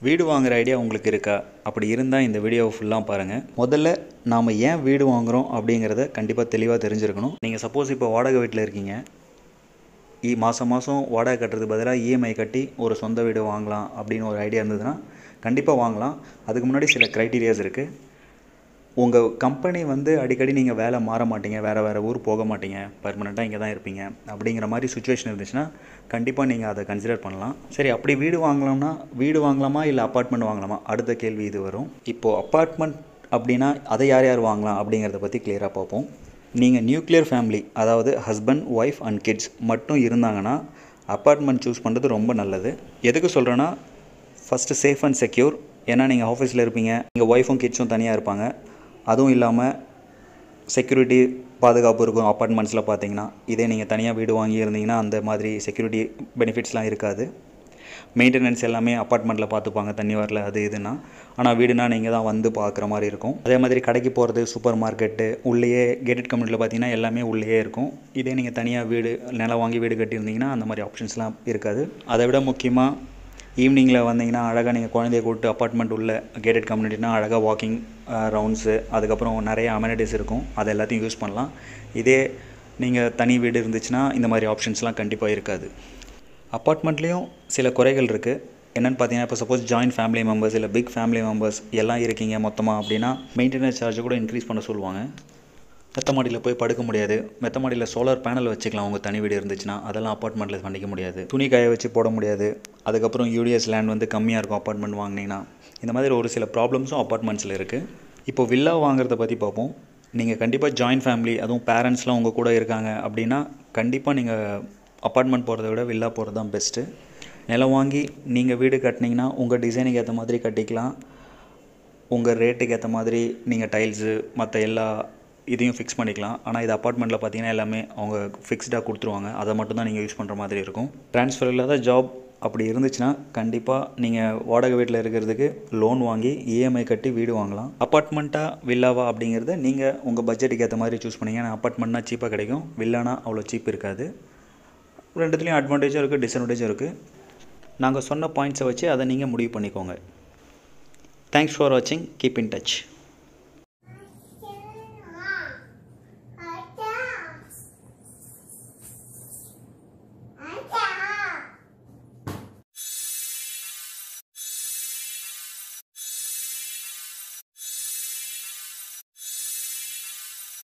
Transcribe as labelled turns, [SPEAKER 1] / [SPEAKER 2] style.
[SPEAKER 1] வீடு வாங்குற ஐடியா உங்களுக்கு இருக்கா அப்படி இருந்தால் இந்த வீடியோவை ஃபுல்லாக பாருங்கள் முதல்ல நாம் ஏன் வீடு வாங்குகிறோம் அப்படிங்கிறத கண்டிப்பாக தெளிவாக தெரிஞ்சிருக்கணும் நீங்கள் சப்போஸ் இப்போ வாடகை வீட்டில் இருக்கீங்க இ மாதம் மாதம் வாடகை கட்டுறதுக்கு பதிலாக இஎம்ஐ கட்டி ஒரு சொந்த வீடு வாங்கலாம் அப்படின்னு ஒரு ஐடியா இருந்ததுன்னா கண்டிப்பாக வாங்கலாம் அதுக்கு முன்னாடி சில க்ரைட்டீரியாஸ் இருக்குது உங்கள் கம்பெனி வந்து அடிக்கடி நீங்கள் வேலை மாற மாட்டீங்க வேறு வேறு ஊர் போக மாட்டீங்க பர்மனெண்ட்டாக இங்கே தான் இருப்பீங்க அப்படிங்கிற மாதிரி சுச்சுவேஷன் இருந்துச்சுன்னா கண்டிப்பாக நீங்கள் அதை கன்சிடர் பண்ணலாம் சரி அப்படி வீடு வாங்கலாம்னா வீடு வாங்கலாமா இல்லை அப்பார்ட்மெண்ட் வாங்கலாமா அடுத்த கேள்வி இது வரும் இப்போது அப்பார்ட்மெண்ட் அப்படின்னா அதை யார் யார் வாங்கலாம் அப்படிங்கிறத பற்றி கிளியராக பார்ப்போம் நீங்கள் நியூக்ளியர் ஃபேமிலி அதாவது ஹஸ்பண்ட் ஒய்ஃப் அண்ட் கிட்ஸ் மட்டும் இருந்தாங்கன்னா அப்பார்ட்மெண்ட் சூஸ் பண்ணுறது ரொம்ப நல்லது எதுக்கு சொல்கிறேன்னா ஃபஸ்ட்டு சேஃப் அண்ட் செக்யூர் ஏன்னா நீங்கள் ஆஃபீஸில் இருப்பீங்க எங்கள் ஒய்ஃபும் கிட்ஸும் தனியாக இருப்பாங்க அதுவும் இல்லாமல் செக்யூரிட்டி பாதுகாப்பு இருக்கும் அப்பார்ட்மெண்ட்ஸில் பார்த்தீங்கன்னா இதே நீங்கள் தனியாக வீடு வாங்கி இருந்தீங்கன்னா அந்த மாதிரி செக்யூரிட்டி பெனிஃபிட்ஸ்லாம் இருக்காது மெயின்டெனன்ஸ் எல்லாமே அப்பார்ட்மெண்ட்டில் பார்த்துப்பாங்க தண்ணி வரல அது இதுனா ஆனால் வீடுனா நீங்கள் தான் வந்து பார்க்குற மாதிரி இருக்கும் அதே மாதிரி கடைக்கு போகிறது சூப்பர் மார்க்கெட்டு உள்ளேயே கேட்டட் கம்யூனிட்டியில் பார்த்தீங்கன்னா எல்லாமே உள்ளேயே இருக்கும் இதே நீங்கள் தனியாக வீடு நிலம் வாங்கி வீடு கட்டியிருந்தீங்கன்னா அந்த மாதிரி ஆப்ஷன்ஸ்லாம் இருக்காது அதை விட முக்கியமாக ஈவினிங்கில் வந்தீங்கன்னா அழகாக நீங்கள் குழந்தைய கூப்பிட்டு அப்பார்ட்மெண்ட் உள்ள கேட்டட் கம்யூனிட்டினா அழகாக வாக்கிங் ரவுண்ட்ஸு அதுக்கப்புறம் நிறைய அமெனிட்டிஸ் இருக்கும் அதை எல்லாத்தையும் யூஸ் பண்ணலாம் இதே நீங்கள் தனி வீடு இருந்துச்சுன்னா இந்த மாதிரி ஆப்ஷன்ஸ்லாம் கண்டிப்பாக இருக்காது அப்பார்ட்மெண்ட்லேயும் சில குறைகள் இருக்குது என்னென்னு பார்த்தீங்கன்னா இப்போ சப்போஸ் ஜாயின்ட் ஃபேமிலி மெம்பர்ஸ் இல்லை பிக் ஃபேமிலி மெம்பர்ஸ் எல்லாம் இருக்கீங்க மொத்தமாக அப்படின்னா மெயின்டெனன்ஸ் சார்ஜ் கூட இன்க்ரீஸ் பண்ண சொல்லுவாங்க மெத்த மாடியில் போய் படுக்க முடியாது மெத்த மாடியில் சோலார் பேனல் வச்சுக்கலாம் உங்கள் தனி வீடு இருந்துச்சுன்னா அதெல்லாம் அப்பார்ட்மெண்ட்டில் பண்ணிக்க முடியாது துணி காய வச்சு போட முடியாது அதுக்கப்புறம் யூடிஎஸ் லேண்ட் வந்து கம்மியாக இருக்கும் அப்பார்ட்மெண்ட் வாங்கினீங்கன்னா இந்த மாதிரி ஒரு சில ப்ராப்ளம்ஸும் அப்பார்ட்மெண்ட்ஸில் இருக்குது இப்போ வில்லா வாங்குறத பற்றி பார்ப்போம் நீங்கள் கண்டிப்பாக ஜாயின்ட் ஃபேமிலி அதுவும் பேரண்ட்ஸ்லாம் உங்கள் கூட இருக்காங்க அப்படின்னா கண்டிப்பாக நீங்கள் அப்பார்ட்மெண்ட் போகிறத விட வில்லா போகிறது தான் பெஸ்ட்டு நிலம் வாங்கி நீங்கள் வீடு கட்டினீங்கன்னா உங்கள் டிசைனுக்கு ஏற்ற மாதிரி கட்டிக்கலாம் உங்கள் ரேட்டுக்கு ஏற்ற மாதிரி நீங்கள் டைல்ஸு மற்ற எல்லா இதையும் ஃபிக்ஸ் பண்ணிக்கலாம் ஆனால் இது அப்பார்ட்மெண்ட்டில் பார்த்தீங்கன்னா எல்லாமே அவங்க ஃபிக்ஸ்டாக கொடுத்துருவாங்க அதை மட்டும் தான் நீங்கள் யூஸ் பண்ணுற மாதிரி இருக்கும் ட்ரான்ஸ்ஃபர் இல்லாத ஜாப் அப்படி இருந்துச்சுன்னா கண்டிப்பாக நீங்கள் வாடகை வீட்டில் இருக்கிறதுக்கு லோன் வாங்கி இஎம்ஐ கட்டி வீடு வாங்கலாம் அப்பார்ட்மெண்ட்டாக வில்லாவா அப்படிங்கிறத நீங்கள் உங்கள் பட்ஜெட்டுக்கு ஏற்ற மாதிரி சூஸ் பண்ணிங்க ஏன்னா அப்பார்ட்மெண்ட்னா சீப்பாக கிடைக்கும் வில்லானா அவ்வளோ சீப் இருக்காது ரெண்டுத்துலேயும் அட்வான்டேஜும் இருக்குது டிஸ்அட்வான்டேஜும் இருக்குது நாங்கள் சொன்ன பாயிண்ட்ஸை வச்சு அதை நீங்கள் முடிவு பண்ணிக்கோங்க தேங்க்ஸ் ஃபார் வாட்சிங் கீப் இன் டச்